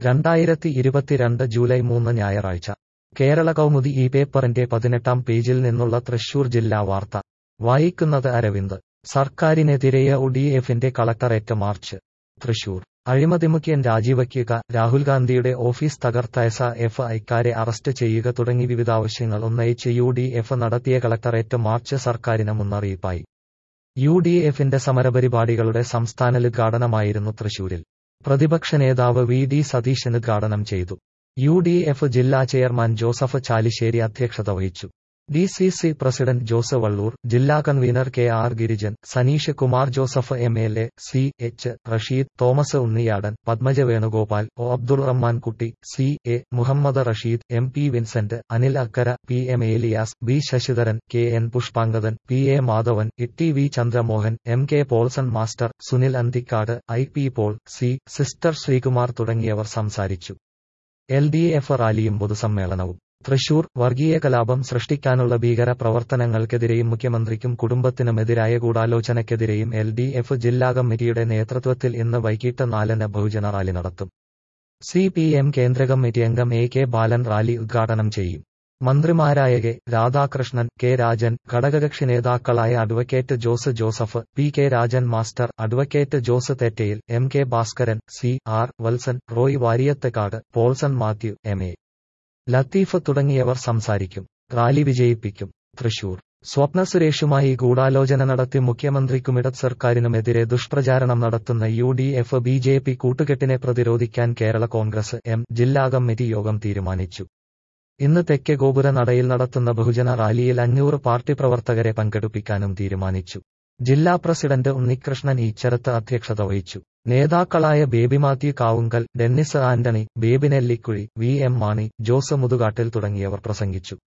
രണ്ടായിരത്തി ഇരുപത്തിരണ്ട് ജൂലൈ മൂന്ന് ഞായറാഴ്ച കേരള കൗമുദി ഈ പേപ്പറിന്റെ പതിനെട്ടാം പേജിൽ നിന്നുള്ള തൃശൂർ ജില്ലാ വാർത്ത വായിക്കുന്നത് അരവിന്ദ് സർക്കാരിനെതിരെ യു ഡി എഫിന്റെ കളക്ടറേറ്റ് മാർച്ച് തൃശൂർ അഴിമതിമുഖ്യൻ രാജിവയ്ക്കുക രാഹുൽ ഗാന്ധിയുടെ ഓഫീസ് തകർത്ത എസ് എഫ് ഐക്കാരെ അറസ്റ്റ് ചെയ്യുക തുടങ്ങി വിവിധ ആവശ്യങ്ങൾ ഉന്നയിച്ച് യു ഡി എഫ് നടത്തിയ കളക്ടറേറ്റ് മാർച്ച് സർക്കാരിന് മുന്നറിയിപ്പായി യു ഡി എഫിന്റെ സമരപരിപാടികളുടെ സംസ്ഥാന ഉദ്ഘാടനമായിരുന്നു തൃശൂരിൽ പ്രതിപക്ഷ നേതാവ് വി ഡി സതീശൻ ഉദ്ഘാടനം ചെയ്തു യു ഡി എഫ് ജില്ലാ ചെയർമാൻ ജോസഫ് ചാലിശ്ശേരി അധ്യക്ഷത വഹിച്ചു D C C president Jose Valloor ജില്ലാ convener K R Girijan Saneesh Kumar Joseph M L A C H Rasheed Thomas Unniyadan Padmaja Venugopal O Abdul Rahman Kutty C A Muhammed Rasheed M P Vincent Anil Akkara P M Eliyas B Sasidharan K N Pushpangadan P A Madhavan E V Chandramohan M K Paulson master Sunil Anthikad I P Paul C sister Sreekumar തുടങ്ങിയവർ സംസാരിച്ചു L D F റാലിയും പൊതുസമ്മേളനവും തൃശൂർ വർഗീയ കലാപം സൃഷ്ടിക്കാനുള്ള ഭീകര പ്രവർത്തനങ്ങൾക്കെതിരെയും മുഖ്യമന്ത്രിക്കും കുടുംബത്തിനുമെതിരായ ഗൂഢാലോചനയ്ക്കെതിരെയും എൽ ഡി എഫ് ജില്ലാ കമ്മിറ്റിയുടെ നേതൃത്വത്തിൽ ഇന്ന് വൈകിട്ട് നാലിന് ബഹുജന റാലി നടത്തും സി പി എം കേന്ദ്ര കമ്മിറ്റി അംഗം എ കെ ബാലൻ റാലി ഉദ്ഘാടനം ചെയ്യും മന്ത്രിമാരായ കെ രാധാകൃഷ്ണൻ കെ രാജൻ ഘടകകക്ഷി നേതാക്കളായ advocate Jose Joseph P K Rajan master advocate Jose Thettayil M K Bhaskaran C R Valsan Roy Variyathakkad Paulson Mathew M A Latheef തുടങ്ങിയവർ സംസാരിക്കും റാലി വിജയിപ്പിക്കും തൃശൂർ സ്വപ്ന സുരേഷുമായി ഗൂഢാലോചന നടത്തി മുഖ്യമന്ത്രിക്കും ഇടത് സർക്കാരിനുമെതിരെ ദുഷ്പ്രചാരണം നടത്തുന്ന U D F B J P കൂട്ടുകെട്ടിനെ പ്രതിരോധിക്കാൻ കേരള കോൺഗ്രസ് എം ജില്ലാ കമ്മിറ്റി യോഗം തീരുമാനിച്ചു ഇന്ന് തെക്കേ ഗോപുര നടയിൽ നടത്തുന്ന ബഹുജന റാലിയിൽ അഞ്ഞൂറ് പാർട്ടി പ്രവർത്തകരെ പങ്കെടുപ്പിക്കാനും തീരുമാനിച്ചു ജില്ലാ പ്രസിഡന്റ് ഉണ്ണികൃഷ്ണൻ ഈച്ചരത്ത് അധ്യക്ഷത വഹിച്ചു നേതാക്കളായ ബേബി മാത്യു കാവുങ്കൽ ഡെന്നിസ് ആന്റണി ബേബി നെല്ലിക്കുഴി വി എം മാണി ജോസ് മുതുകാട്ടിൽ തുടങ്ങിയവർ പ്രസംഗിച്ചു